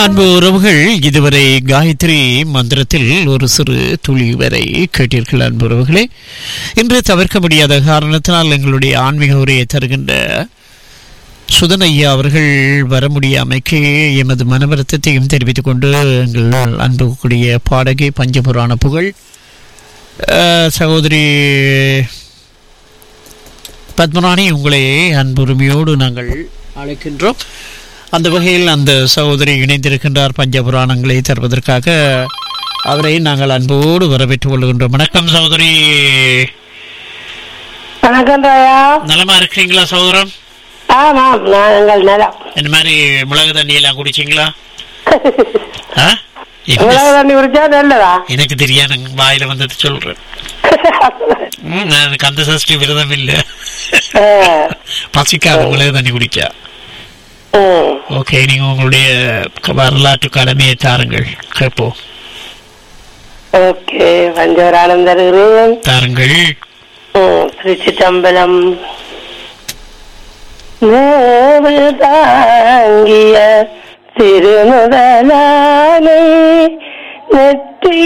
அன்பு உறவுகள் இதுவரை காயத்ரி மந்திரத்தில் ஒரு சிறு துளி வரை கேட்டீர்கள் அன்பு உறவுகளே இன்று தவிர்க்க முடியாத காரணத்தினால் எங்களுடைய ஆன்மீக உரையை தருகின்ற சுதன் ஐயா அவர்கள் வர முடியாமைக்கு எமது மனவருத்தத்தையும் தெரிவித்துக் கொண்டு எங்கள் அன்புக்குரிய பாடகி பஞ்சபுராண புகழ் அஹ், சகோதரி பத்மராணி உங்களை அன்புரிமையோடு நாங்கள் அழைக்கின்றோம் அந்த வகையில் அந்த சகோதரி இணைந்திருக்கின்றார் பஞ்சபுராணங்களை தருவதற்காக அவரை நாங்கள் அன்போடு வரவேற்றுக் கொள்கின்றோம் வணக்கம் சகோதரி வணக்கம் ராயா நலமா இருக்கிறீங்களா சகோதரம் ஆமாம் நாங்கள் நலம் இந்த மாதிரி மிளகு தண்ணி எல்லாம் குடிச்சிங்களா ஆ? என்ன? உலக தண்ணி குடிச்சா நல்லதா எனக்கு தெரியாது வாயில வந்தது சொல்றேன் ம், நான் கந்த சஷ்டி விரதம் இல்ல ஆ, பசிக்காத மிளகு தண்ணி குடிச்சா ம். ஓகே நீங்க உங்களுடைய வரலாற்று கடமையை தாருங்கள் கேட்போம் ஓகே பஞ்சவரானந்தர் தாருங்கள் திருச்சிட்டம்பலம் தாங்கி